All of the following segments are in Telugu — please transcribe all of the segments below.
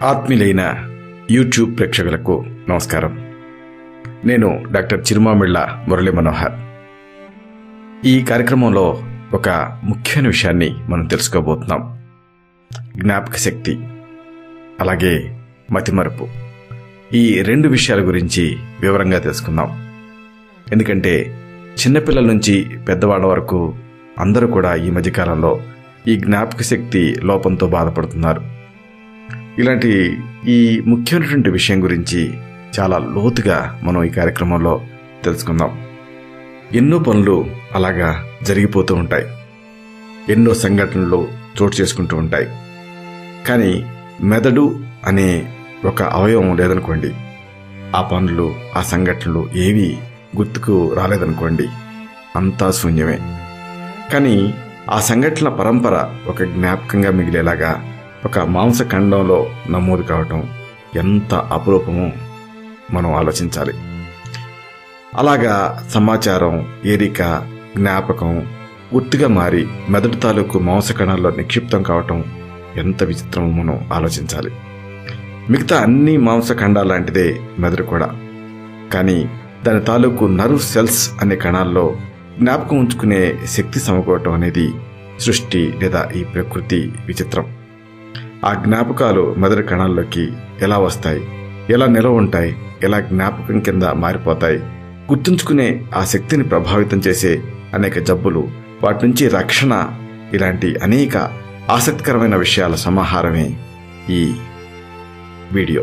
ఆత్మీయులైన యూట్యూబ్ ప్రేక్షకులకు నమస్కారం నేను డాక్టర్ చిరుమామిళ్ళ మురళీ మనోహర్ ఈ కార్యక్రమంలో ఒక ముఖ్యమైన విషయాన్ని మనం తెలుసుకోబోతున్నాం జ్ఞాపక శక్తి అలాగే మతిమరుపు ఈ రెండు విషయాల గురించి వివరంగా తెలుసుకుందాం ఎందుకంటే చిన్నపిల్లల నుంచి పెద్దవాళ్ళ వరకు అందరూ కూడా ఈ మధ్యకాలంలో ఈ జ్ఞాపక శక్తి లోపంతో బాధపడుతున్నారు ఇలాంటి ఈ ముఖ్యమైనటువంటి విషయం గురించి చాలా లోతుగా మనం ఈ కార్యక్రమంలో తెలుసుకుందాం ఎన్నో పనులు అలాగా జరిగిపోతూ ఉంటాయి ఎన్నో సంఘటనలు చోటు చేసుకుంటూ ఉంటాయి కానీ మెదడు అనే ఒక అవయవం లేదనుకోండి ఆ పనులు ఆ సంఘటనలు ఏవి గుర్తుకు రాలేదనుకోండి అంతా శూన్యమే కానీ ఆ సంఘటనల పరంపర ఒక జ్ఞాపకంగా మిగిలేలాగా ఒక మాంసఖండంలో నమోదు కావటం ఎంత అపురూపమో మనం ఆలోచించాలి అలాగా సమాచారం ఏరిక జ్ఞాపకం గుర్తుగా మారి మెదడు తాలూకు మాంసకణాల్లో నిక్షిప్తం కావటం ఎంత విచిత్రమో మనం ఆలోచించాలి మిగతా అన్ని మాంసఖండాల లాంటిదే మెదడు కూడా కానీ దాని తాలూకు నర్వ్ సెల్స్ అనే కణాల్లో జ్ఞాపకం ఉంచుకునే శక్తి సమకూడటం అనేది సృష్టి లేదా ఈ ప్రకృతి విచిత్రం ఆ జ్ఞాపకాలు మెదడు కణాల్లోకి ఎలా వస్తాయి ఎలా నిలవ ఉంటాయి ఎలా జ్ఞాపకం కింద మారిపోతాయి గుర్తుంచుకునే ఆ శక్తిని ప్రభావితం చేసే అనేక జబ్బులు వాటి నుంచి రక్షణ ఇలాంటి అనేక ఆసక్తికరమైన విషయాల సమాహారమే ఈ వీడియో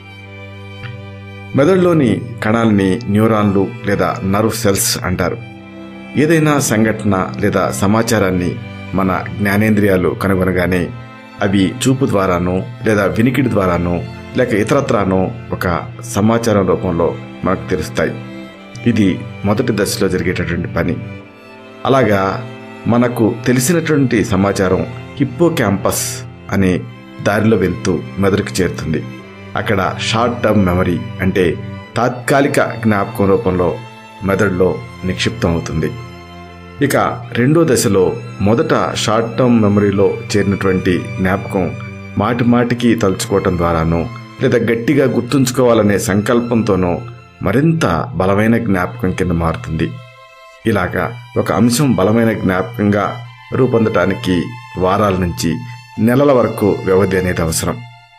మెదడులోని కణాలని న్యూరాన్లు లేదా నర్వ్ సెల్స్ అంటారు ఏదైనా సంఘటన లేదా సమాచారాన్ని మన జ్ఞానేంద్రియాలు కనుగొనగానే అవి చూపు ద్వారానో లేదా వినికిడి ద్వారానో లేక ఇతరత్రానో ఒక సమాచారం రూపంలో మనకు తెలుస్తాయి ఇది మొదటి దశలో జరిగేటటువంటి పని అలాగా మనకు తెలిసినటువంటి సమాచారం హిప్పో క్యాంపస్ అనే దారిలో వెళ్తూ మెదడుకు చేరుతుంది అక్కడ షార్ట్ టర్మ్ మెమరీ అంటే తాత్కాలిక జ్ఞాపకం రూపంలో మెదడులో నిక్షిప్తం అవుతుంది ఇక రెండో దశలో మొదట షార్ట్ టర్మ్ మెమరీలో చేరినటువంటి జ్ఞాపకం మాటి మాటికి తలుచుకోవటం ద్వారానో లేదా గట్టిగా గుర్తుంచుకోవాలనే సంకల్పంతోనో మరింత బలమైన జ్ఞాపకం కింద మారుతుంది ఇలాగా ఒక అంశం బలమైన జ్ఞాపకంగా రూపొందటానికి వారాల నుంచి నెలల వరకు వ్యవధి అనేది అవసరం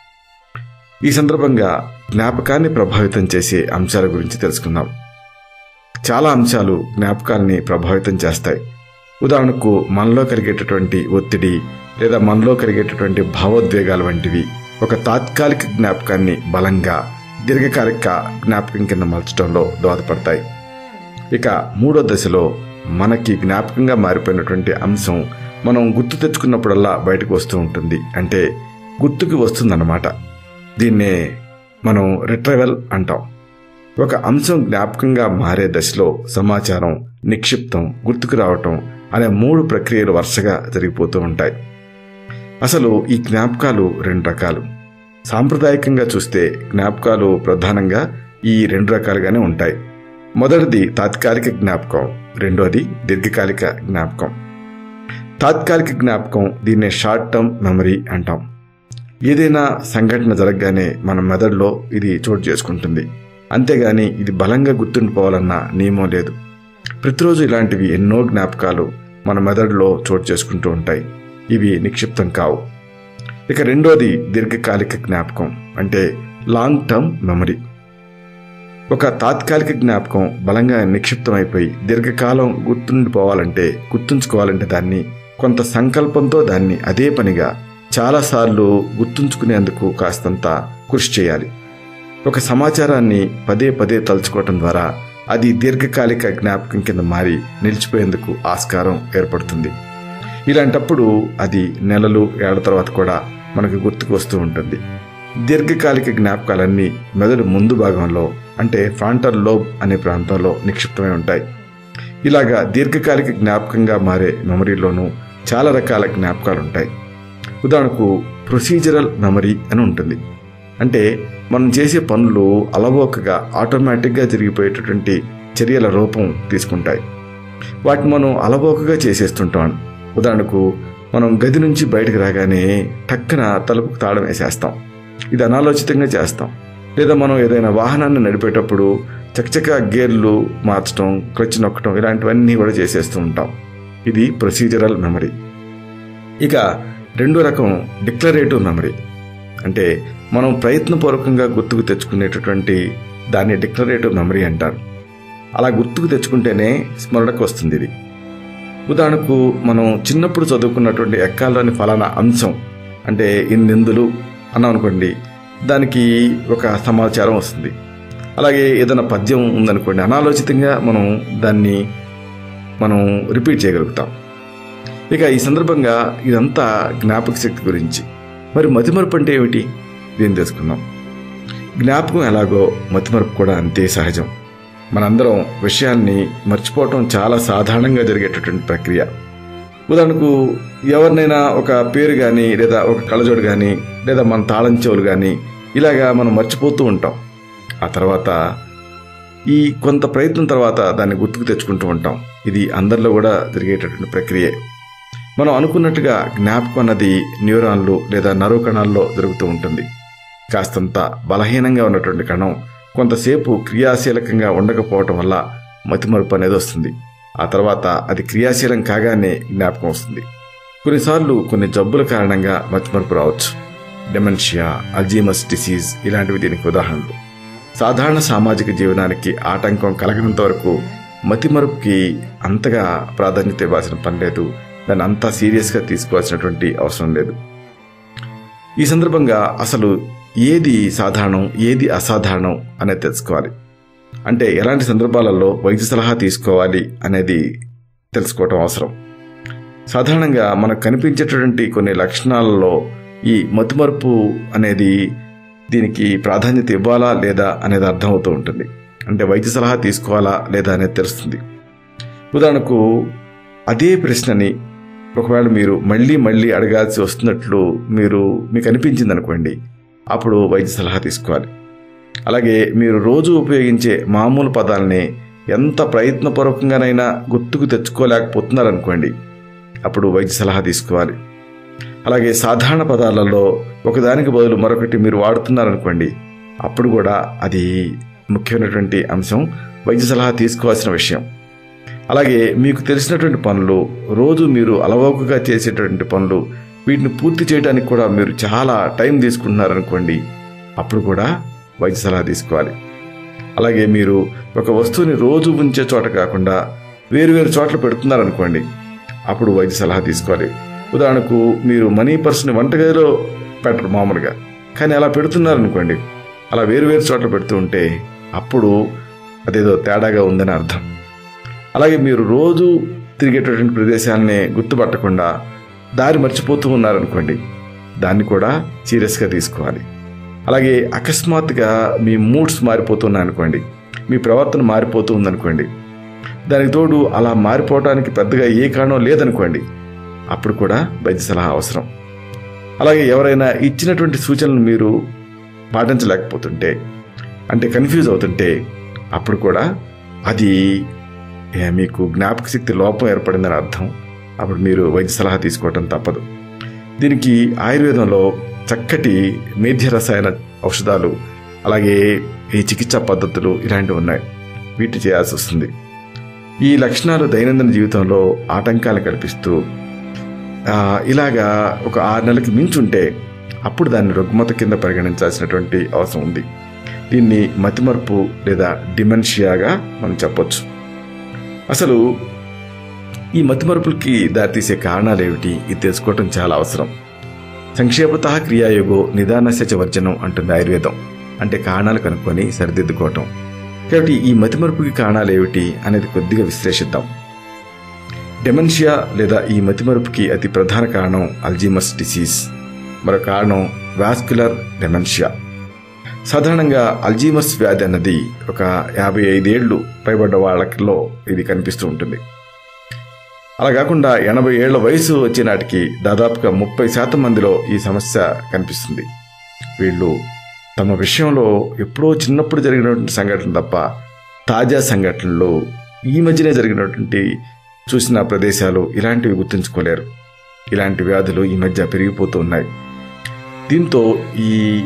ఈ సందర్భంగా జ్ఞాపకాన్ని ప్రభావితం చేసే అంశాల గురించి తెలుసుకుందాం చాలా అంశాలు జ్ఞాపకాల్ని ప్రభావితం చేస్తాయి ఉదాహరణకు మనలో కలిగేటటువంటి ఒత్తిడి లేదా మనలో కలిగేటటువంటి భావోద్వేగాలు వంటివి ఒక తాత్కాలిక జ్ఞాపకాన్ని బలంగా దీర్ఘకాలిక జ్ఞాపకం కింద మలచడంలో దోహదపడతాయి ఇక మూడో దశలో మనకి జ్ఞాపకంగా మారిపోయినటువంటి అంశం మనం గుర్తు తెచ్చుకున్నప్పుడల్లా బయటకు వస్తూ ఉంటుంది అంటే గుర్తుకు వస్తుందన్నమాట దీన్నే మనం రిట్రవెల్ అంటాం ఒక అంశం జ్ఞాపకంగా మారే దశలో సమాచారం నిక్షిప్తం గుర్తుకు రావటం అనే మూడు ప్రక్రియలు వరుసగా జరిగిపోతూ ఉంటాయి అసలు ఈ జ్ఞాపకాలు రెండు రకాలు సాంప్రదాయకంగా చూస్తే జ్ఞాపకాలు ప్రధానంగా ఈ రెండు రకాలుగానే ఉంటాయి మొదటిది తాత్కాలిక జ్ఞాపకం రెండోది దీర్ఘకాలిక జ్ఞాపకం తాత్కాలిక జ్ఞాపకం దీన్నే షార్ట్ టర్మ్ మెమరీ అంటాం ఏదైనా సంఘటన జరగగానే మన మెదడులో ఇది చోటు చేసుకుంటుంది అంతేగాని ఇది బలంగా గుర్తుండిపోవాలన్న నియమం లేదు ప్రతిరోజు ఇలాంటివి ఎన్నో జ్ఞాపకాలు మన మెదడులో చోటు చేసుకుంటూ ఉంటాయి ఇవి నిక్షిప్తం కావు ఇక రెండోది దీర్ఘకాలిక జ్ఞాపకం అంటే లాంగ్ టర్మ్ మెమరీ ఒక తాత్కాలిక జ్ఞాపకం బలంగా నిక్షిప్తమైపోయి దీర్ఘకాలం గుర్తుండిపోవాలంటే గుర్తుంచుకోవాలంటే దాన్ని కొంత సంకల్పంతో దాన్ని అదే పనిగా చాలాసార్లు గుర్తుంచుకునేందుకు కాస్తంత కృషి చేయాలి ఒక సమాచారాన్ని పదే పదే తలుచుకోవటం ద్వారా అది దీర్ఘకాలిక జ్ఞాపకం కింద మారి నిలిచిపోయేందుకు ఆస్కారం ఏర్పడుతుంది ఇలాంటప్పుడు అది నెలలు ఏళ్ల తర్వాత కూడా మనకు గుర్తుకు వస్తూ ఉంటుంది దీర్ఘకాలిక జ్ఞాపకాలన్నీ మెదడు ముందు భాగంలో అంటే ఫ్రాంటల్ లోబ్ అనే ప్రాంతంలో నిక్షిప్తమై ఉంటాయి ఇలాగా దీర్ఘకాలిక జ్ఞాపకంగా మారే మెమరీలోనూ చాలా రకాల జ్ఞాపకాలు ఉంటాయి ఉదాహరణకు ప్రొసీజరల్ మెమరీ అని ఉంటుంది అంటే మనం చేసే పనులు అలవోకగా ఆటోమేటిక్గా జరిగిపోయేటటువంటి చర్యల రూపం తీసుకుంటాయి వాటిని మనం అలవోకగా చేసేస్తుంటాం ఉదాహరణకు మనం గది నుంచి బయటకు రాగానే టక్కున తలుపుకు తాళం వేసేస్తాం ఇది అనాలోచితంగా చేస్తాం లేదా మనం ఏదైనా వాహనాన్ని నడిపేటప్పుడు చకచక గేర్లు మార్చడం క్లచ్ నొక్కడం ఇలాంటివన్నీ కూడా చేసేస్తూ ఉంటాం ఇది ప్రొసీజరల్ మెమరీ ఇక రెండో రకం డిక్లరేటివ్ మెమరీ అంటే మనం ప్రయత్నపూర్వకంగా గుర్తుకు తెచ్చుకునేటటువంటి దాన్ని డిక్లరేటివ్ మెమరీ అంటారు అలా గుర్తుకు తెచ్చుకుంటేనే స్మరణకు వస్తుంది ఇది ఉదాహరణకు మనం చిన్నప్పుడు చదువుకున్నటువంటి ఎక్కాల్లోని ఫలానా అంశం అంటే ఇన్నెందులు అన్నాం అనుకోండి దానికి ఒక సమాచారం వస్తుంది అలాగే ఏదైనా పద్యం ఉందనుకోండి అనాలోచితంగా మనం దాన్ని మనం రిపీట్ చేయగలుగుతాం ఇక ఈ సందర్భంగా ఇదంతా జ్ఞాపక శక్తి గురించి మరి మతిమరుపు అంటే ఏమిటి దీన్ని తెలుసుకుందాం జ్ఞాపకం ఎలాగో మతిమరుపు కూడా అంతే సహజం మనందరం విషయాల్ని మర్చిపోవటం చాలా సాధారణంగా జరిగేటటువంటి ప్రక్రియ ఉదాహరణకు ఎవరినైనా ఒక పేరు కానీ లేదా ఒక కళ్ళజోడు కానీ లేదా మన తాళం చెవులు కానీ ఇలాగా మనం మర్చిపోతూ ఉంటాం ఆ తర్వాత ఈ కొంత ప్రయత్నం తర్వాత దాన్ని గుర్తుకు తెచ్చుకుంటూ ఉంటాం ఇది అందరిలో కూడా జరిగేటటువంటి ప్రక్రియే మనం అనుకున్నట్టుగా జ్ఞాపకం అన్నది న్యూరాన్లు లేదా నరు కణాల్లో జరుగుతూ ఉంటుంది కాస్తంత బలహీనంగా ఉన్నటువంటి కణం కొంతసేపు క్రియాశీలకంగా ఉండకపోవటం వల్ల మతిమరుపు అనేది వస్తుంది ఆ తర్వాత అది క్రియాశీలం కాగానే జ్ఞాపకం వస్తుంది కొన్నిసార్లు కొన్ని జబ్బుల కారణంగా మతిమరుపు రావచ్చు డెమెన్షియా అల్జీమస్ డిసీజ్ ఇలాంటివి దీనికి ఉదాహరణలు సాధారణ సామాజిక జీవనానికి ఆటంకం కలగనంత వరకు మతిమరుపుకి అంతగా ప్రాధాన్యత ఇవ్వాల్సిన పని లేదు దాన్ని అంతా సీరియస్గా తీసుకోవాల్సినటువంటి అవసరం లేదు ఈ సందర్భంగా అసలు ఏది సాధారణం ఏది అసాధారణం అనేది తెలుసుకోవాలి అంటే ఎలాంటి సందర్భాలలో వైద్య సలహా తీసుకోవాలి అనేది తెలుసుకోవటం అవసరం సాధారణంగా మనకు కనిపించేటటువంటి కొన్ని లక్షణాలలో ఈ మతిమరుపు అనేది దీనికి ప్రాధాన్యత ఇవ్వాలా లేదా అనేది అర్థమవుతూ ఉంటుంది అంటే వైద్య సలహా తీసుకోవాలా లేదా అనేది తెలుస్తుంది ఉదాహరణకు అదే ప్రశ్నని ఒకవేళ మీరు మళ్ళీ మళ్ళీ అడగాల్సి వస్తున్నట్లు మీరు మీకు అనిపించింది అనుకోండి అప్పుడు వైద్య సలహా తీసుకోవాలి అలాగే మీరు రోజు ఉపయోగించే మామూలు పదాలని ఎంత ప్రయత్నపూర్వకంగానైనా గుర్తుకు తెచ్చుకోలేకపోతున్నారనుకోండి అప్పుడు వైద్య సలహా తీసుకోవాలి అలాగే సాధారణ పదాలలో ఒకదానికి బదులు మరొకటి మీరు వాడుతున్నారనుకోండి అప్పుడు కూడా అది ముఖ్యమైనటువంటి అంశం వైద్య సలహా తీసుకోవాల్సిన విషయం అలాగే మీకు తెలిసినటువంటి పనులు రోజు మీరు అలవోకగా చేసేటటువంటి పనులు వీటిని పూర్తి చేయడానికి కూడా మీరు చాలా టైం తీసుకుంటున్నారనుకోండి అప్పుడు కూడా వైద్య సలహా తీసుకోవాలి అలాగే మీరు ఒక వస్తువుని రోజు ఉంచే చోట కాకుండా వేరువేరు చోట్ల పెడుతున్నారనుకోండి అప్పుడు వైద్య సలహా తీసుకోవాలి ఉదాహరణకు మీరు మనీ పర్స్ని వంటగదిలో పెట్టరు మామూలుగా కానీ అలా పెడుతున్నారనుకోండి అలా వేరువేరు చోట్ల పెడుతూ ఉంటే అప్పుడు అదేదో తేడాగా ఉందని అర్థం అలాగే మీరు రోజు తిరిగేటటువంటి ప్రదేశాలని గుర్తుపట్టకుండా దారి మర్చిపోతూ ఉన్నారనుకోండి దాన్ని కూడా సీరియస్గా తీసుకోవాలి అలాగే అకస్మాత్తుగా మీ మూడ్స్ మారిపోతున్నాయి అనుకోండి మీ ప్రవర్తన మారిపోతూ ఉందనుకోండి దానికి తోడు అలా మారిపోవడానికి పెద్దగా ఏ కారణం లేదనుకోండి అప్పుడు కూడా వైద్య సలహా అవసరం అలాగే ఎవరైనా ఇచ్చినటువంటి సూచనలు మీరు పాటించలేకపోతుంటే అంటే కన్ఫ్యూజ్ అవుతుంటే అప్పుడు కూడా అది ఏ, మీకు జ్ఞాపక శక్తి లోపం ఏర్పడిందని అర్థం అప్పుడు మీరు వైద్య సలహా తీసుకోవటం తప్పదు దీనికి ఆయుర్వేదంలో చక్కటి మేధ్య రసాయన ఔషధాలు అలాగే ఈ చికిత్సా పద్ధతులు ఇలాంటివి ఉన్నాయి వీటి చేయాల్సి వస్తుంది ఈ లక్షణాలు దైనందిన జీవితంలో ఆటంకాలు కల్పిస్తూ ఆ, ఇలాగా ఒక ఆరు నెలలకి మించుంటే అప్పుడు దాన్ని రుగ్మత కింద పరిగణించాల్సినటువంటి అవసరం ఉంది దీన్ని మతిమరుపు లేదా డిమెన్షియాగా మనం చెప్పొచ్చు అసలు ఈ మతిమరుపులకి దారితీసే కారణాలు ఏమిటి ఇది తెలుసుకోవటం చాలా అవసరం సంక్షేపత క్రియాయోగో నిదానస్య చ వర్జనం అంటుంది ఆయుర్వేదం అంటే కారణాలు కనుక్కొని సరిదిద్దుకోవటం కాబట్టి ఈ మతిమరుపుకి కారణాలు ఏమిటి అనేది కొద్దిగా విశ్లేషిద్దాం డెమెన్షియా లేదా ఈ మతిమరుపుకి అతి ప్రధాన కారణం అల్జీమస్ డిసీజ్ మరో కారణం వాస్కులర్ డెమెన్షియా సాధారణంగా అల్జీమస్ వ్యాధి అన్నది ఒక యాభై ఐదేళ్లు పైబడ్డ వాళ్ళలో ఇది కనిపిస్తూ ఉంటుంది అలా కాకుండా ఎనభై ఏళ్ల వయసు వచ్చే నాటికి దాదాపుగా ముప్పై శాతం మందిలో ఈ సమస్య కనిపిస్తుంది వీళ్ళు తమ విషయంలో ఎప్పుడో చిన్నప్పుడు జరిగినటువంటి సంఘటన తప్ప తాజా సంఘటనలు ఈ మధ్యనే జరిగినటువంటి చూసిన ప్రదేశాలు ఇలాంటివి గుర్తుంచుకోలేరు ఇలాంటి వ్యాధులు ఈ మధ్య పెరిగిపోతూ ఉన్నాయి దీంతో ఈ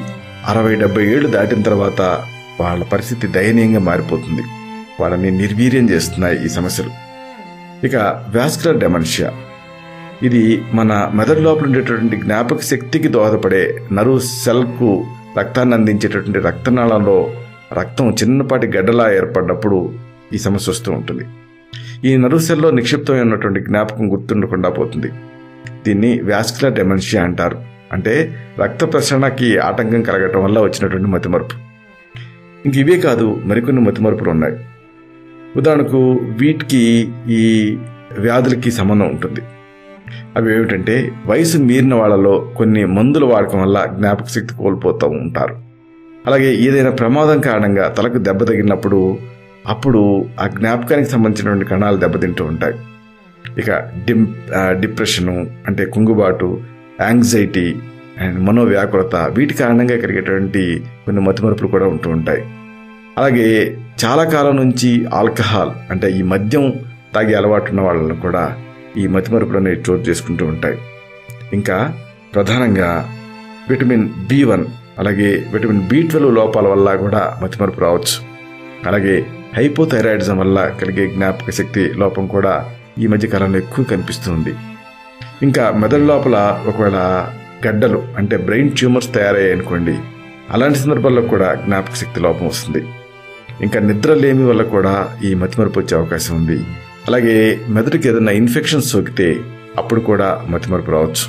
అరవై డెబ్బై ఏళ్ళు దాటిన తర్వాత వాళ్ళ పరిస్థితి దయనీయంగా మారిపోతుంది వాళ్ళని నిర్వీర్యం చేస్తున్నాయి ఈ సమస్యలు ఇక వాస్కులర్ డెమన్షియా ఇది మన మెదడు లోపల ఉండేటటువంటి జ్ఞాపక శక్తికి దోహదపడే నరు సెల్కు రక్తాన్ని అందించేటటువంటి రక్తనాళంలో రక్తం చిన్నపాటి గడ్డలా ఏర్పడినప్పుడు ఈ సమస్య వస్తూ ఉంటుంది ఈ నరు సెల్లో నిక్షిప్తమై ఉన్నటువంటి జ్ఞాపకం గుర్తుండకుండా పోతుంది దీన్ని వాస్కులర్ డెమెన్షియా అంటారు అంటే రక్త ప్రసరణకి ఆటంకం కలగటం వల్ల వచ్చినటువంటి మతిమరుపు ఇంక ఇవే కాదు మరికొన్ని మతిమరుపులు ఉన్నాయి ఉదాహరణకు వీటికి ఈ వ్యాధులకి సంబంధం ఉంటుంది అవి ఏమిటంటే వయసు మీరిన వాళ్ళలో కొన్ని మందుల వాడకం వల్ల జ్ఞాపక శక్తి కోల్పోతూ ఉంటారు అలాగే ఏదైనా ప్రమాదం కారణంగా తలకు దెబ్బ తగిలినప్పుడు అప్పుడు ఆ జ్ఞాపకానికి సంబంధించినటువంటి కణాలు దెబ్బతింటూ ఉంటాయి ఇక డిమ్ ఆ, డిప్రెషను అంటే కుంగుబాటు యాంగ్జైటీ అండ్ మనోవ్యాకులత వీటి కారణంగా కలిగేటువంటి కొన్ని మతిమరుపులు కూడా ఉంటూ ఉంటాయి అలాగే చాలా కాలం నుంచి ఆల్కహాల్ అంటే ఈ మద్యం తాగే అలవాటు ఉన్న వాళ్ళను కూడా ఈ మతిమరుపులు అనేవి చోటు చేసుకుంటూ ఉంటాయి ఇంకా ప్రధానంగా విటమిన్ బి వన్ అలాగే విటమిన్ బి ట్వెల్వ్ లోపాల వల్ల కూడా మతిమరుపు రావచ్చు అలాగే హైపోథైరాయిడిజం వల్ల కలిగే జ్ఞాపక శక్తి లోపం కూడా ఈ మధ్య కాలంలో ఎక్కువ కనిపిస్తుంది ఇంకా మెదడు లోపల ఒకవేళ గడ్డలు అంటే బ్రెయిన్ ట్యూమర్స్ తయారయ్యాయి అనుకోండి అలాంటి సందర్భాల్లో కూడా జ్ఞాపక శక్తి లోపం వస్తుంది ఇంకా నిద్ర లేమి వల్ల కూడా ఈ మతిమరుపు వచ్చే అవకాశం ఉంది అలాగే మెదడుకి ఏదైనా ఇన్ఫెక్షన్ సోకితే అప్పుడు కూడా మతిమరుపు రావచ్చు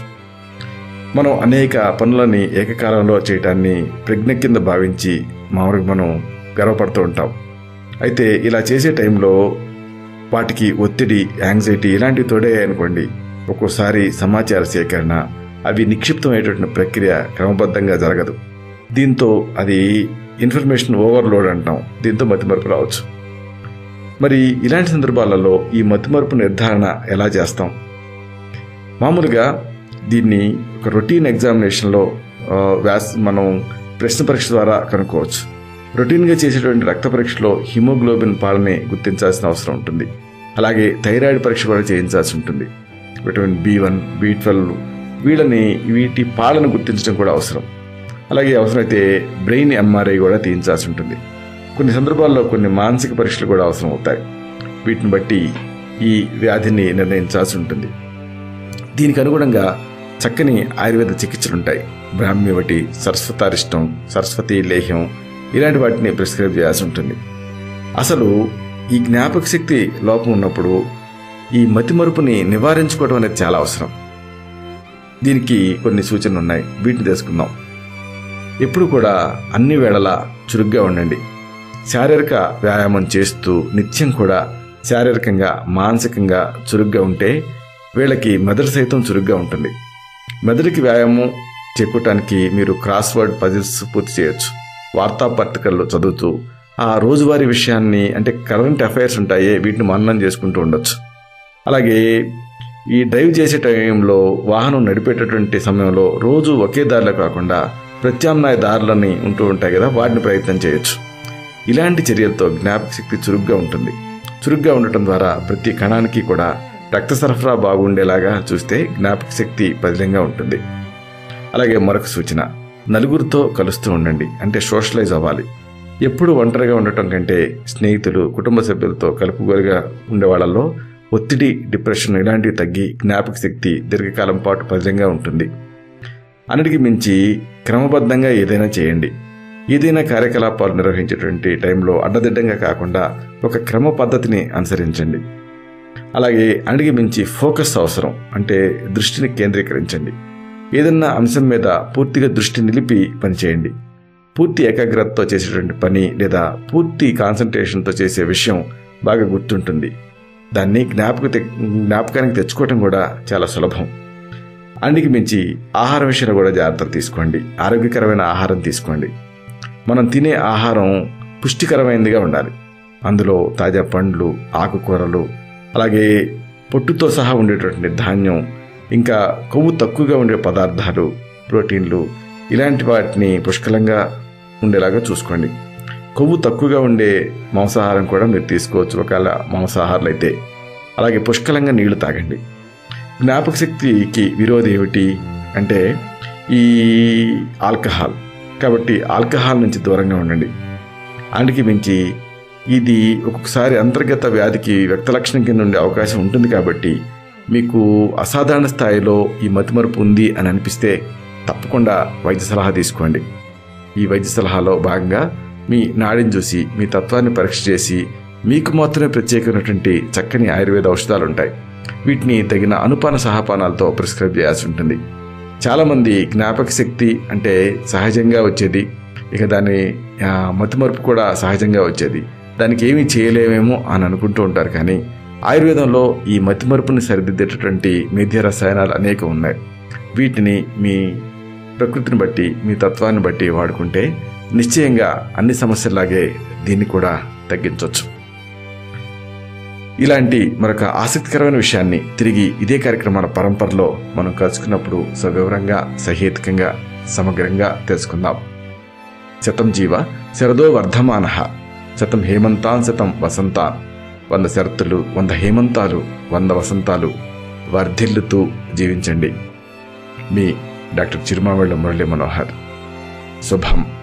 మనం అనేక పనులని ఏకకాలంలో చేయటాన్ని ప్రజ్ఞ కింద భావించి మామూలుగా మనం గర్వపడుతూ ఉంటాం అయితే ఇలా చేసే టైంలో వాటికి ఒత్తిడి యాంగ్జైటీ ఇలాంటివి తోడయ్యాయనుకోండి ఒక్కోసారి సమాచార సేకరణ అవి నిక్షిప్తమయ్యేటటువంటి ప్రక్రియ క్రమబద్ధంగా జరగదు దీంతో అది ఇన్ఫర్మేషన్ ఓవర్లోడ్ అంటాం దీంతో మతిమరుపు రావచ్చు మరి ఇలాంటి సందర్భాలలో ఈ మతిమరుపు నిర్ధారణ ఎలా చేస్తాం మామూలుగా దీన్ని ఒక రొటీన్ ఎగ్జామినేషన్లో ఆ, వ్యాస్ మనం ప్రశ్న పరీక్ష ద్వారా కనుక్కోవచ్చు రొటీన్గా చేసేటువంటి రక్త పరీక్షలో హిమోగ్లోబిన్ పాలని గుర్తించాల్సిన అవసరం ఉంటుంది అలాగే థైరాయిడ్ పరీక్ష కూడా చేయించాల్సి ఉంటుంది vitamin B one B twelve వీళ్ళని వీటి పాలను గుర్తించడం కూడా అవసరం అలాగే అవసరమైతే బ్రెయిన్ ఎంఆర్ఐ కూడా తీయించాల్సి ఉంటుంది కొన్ని సందర్భాల్లో కొన్ని మానసిక పరీక్షలు కూడా అవసరం అవుతాయి వీటిని బట్టి ఈ వ్యాధిని నిర్ణయించాల్సి ఉంటుంది దీనికి అనుగుణంగా చక్కని ఆయుర్వేద చికిత్సలు ఉంటాయి బ్రాహ్మ్యవటి సరస్వతారిష్టం సరస్వతి లేహ్యం ఇలాంటి వాటిని ప్రిస్క్రైబ్ చేయాల్సి ఉంటుంది అసలు ఈ జ్ఞాపక శక్తి లోపం ఉన్నప్పుడు ఈ మతిమరుపుని నివారించుకోవడం అనేది చాలా అవసరం దీనికి కొన్ని సూచనలు ఉన్నాయి వీటిని తెలుసుకుందాం ఎప్పుడు కూడా అన్ని వేళలా చురుగ్గా ఉండండి శారీరక వ్యాయామం చేస్తూ నిత్యం కూడా శారీరకంగా మానసికంగా చురుగ్గా ఉంటే వీళ్ళకి మెదడు సైతం చురుగ్గా ఉంటుంది మెదడుకి వ్యాయామం చేకూటానికి మీరు క్రాస్ వర్డ్ పజిల్స్ పూర్తి చేయొచ్చు వార్తాపత్రికల్లో చదువుతూ ఆ రోజువారీ విషయాన్ని అంటే కరెంట్ అఫైర్స్ ఉంటాయే వీటిని మననం చేసుకుంటూ ఉండొచ్చు అలాగే ఈ డ్రైవ్ చేసే టైంలో వాహనం నడిపేటటువంటి సమయంలో రోజు ఒకే దారిలో కాకుండా ప్రత్యామ్నాయ దారులని ఉంటూ ఉంటాయి కదా వాటిని ప్రయత్నం చేయొచ్చు ఇలాంటి చర్యలతో జ్ఞాపక శక్తి చురుగ్గా ఉంటుంది చురుగ్గా ఉండటం ద్వారా ప్రతి కణానికి కూడా రక్త సరఫరా బాగుండేలాగా చూస్తే జ్ఞాపక శక్తి పదిలంగా ఉంటుంది అలాగే మరొక సూచన నలుగురితో కలుస్తూ ఉండండి అంటే సోషలైజ్ అవ్వాలి ఎప్పుడు ఒంటరిగా ఉండటం కంటే స్నేహితులు కుటుంబ సభ్యులతో కలుపుగోలుగా ఉండే వాళ్ళలో ఒత్తిడి డిప్రెషన్ ఇలాంటివి తగ్గి జ్ఞాపక శక్తి దీర్ఘకాలం పాటు పదిలంగా ఉంటుంది అన్నిటికీ మించి క్రమబద్ధంగా ఏదైనా చేయండి ఏదైనా కార్యకలాపాలు నిర్వహించేటువంటి టైంలో అడ్డదిడ్డంగా కాకుండా ఒక క్రమ పద్ధతిని అనుసరించండి అలాగే అన్నిటికీ మించి ఫోకస్ అవసరం అంటే దృష్టిని కేంద్రీకరించండి ఏదన్నా అంశం మీద పూర్తిగా దృష్టి నిలిపి పనిచేయండి పూర్తి ఏకాగ్రతతో చేసేటువంటి పని లేదా పూర్తి కాన్సన్ట్రేషన్తో చేసే విషయం బాగా గుర్తుంటుంది దాన్ని జ్ఞాపక తె- జ్ఞాపకానికి తెచ్చుకోవటం కూడా చాలా సులభం అన్నిటికి మించి ఆహారం విషయంలో కూడా జాగ్రత్తలు తీసుకోండి ఆరోగ్యకరమైన ఆహారం తీసుకోండి మనం తినే ఆహారం పుష్టికరమైనదిగా ఉండాలి అందులో తాజా పండ్లు ఆకుకూరలు అలాగే పొట్టుతో సహా ఉండేటటువంటి ధాన్యం ఇంకా కొవ్వు తక్కువగా ఉండే పదార్థాలు ప్రోటీన్లు ఇలాంటి వాటిని పుష్కలంగా ఉండేలాగా చూసుకోండి కొవ్వు తక్కువగా ఉండే మాంసాహారం కూడా మీరు తీసుకోవచ్చు ఒకవేళ మాంసాహారాలు అయితే అలాగే పుష్కలంగా నీళ్లు తాగండి జ్ఞాపక శక్తికి విరోధి ఏమిటి అంటే ఈ ఆల్కహాల్ కాబట్టి ఆల్కహాల్ నుంచి దూరంగా ఉండండి అందుకే మించి ఇది ఒక్కొక్కసారి అంతర్గత వ్యాధికి వ్యక్త లక్షణం కింద ఉండే అవకాశం ఉంటుంది కాబట్టి మీకు అసాధారణ స్థాయిలో ఈ మతిమరుపు ఉంది అని అనిపిస్తే తప్పకుండా వైద్య సలహా తీసుకోండి ఈ వైద్య సలహాలో భాగంగా మీ నాడిని చూసి మీ తత్వాన్ని పరీక్ష చేసి మీకు మాత్రమే ప్రత్యేకమైనటువంటి చక్కని ఆయుర్వేద ఔషధాలు ఉంటాయి వీటిని తగిన అనుపాన సహపానాలతో ప్రిస్క్రైబ్ చేయాల్సి ఉంటుంది చాలామంది జ్ఞాపక శక్తి అంటే సహజంగా వచ్చేది ఇక దాని ఆ, మతిమరుపు కూడా సహజంగా వచ్చేది దానికి ఏమీ చేయలేమేమో అని అనుకుంటూ ఉంటారు కానీ ఆయుర్వేదంలో ఈ మతిమరుపుని సరిదిద్దేటటువంటి మేధ్య రసాయనాలు అనేకం ఉన్నాయి వీటిని మీ ప్రకృతిని బట్టి మీ తత్వాన్ని బట్టి వాడుకుంటే నిశ్చయంగా అన్ని సమస్యల్లాగే దీన్ని కూడా తగ్గించవచ్చు ఇలాంటి మరొక ఆసక్తికరమైన విషయాన్ని తిరిగి ఇదే కార్యక్రమాల పరంపరలో మనం కలుసుకున్నప్పుడు సవివరంగా సహేతుకంగా సమగ్రంగా తెలుసుకుందాం శతం జీవ శరదో వర్ధమాన శతం హేమంతాన్ శతం వసంతాన్ వంద శరత్తులు వంద హేమంతాలు వంద వసంతాలు వర్ధిల్లుతూ జీవించండి మీ డాక్టర్ చిరుమావళ్ళ మురళీ మనోహర్ శుభం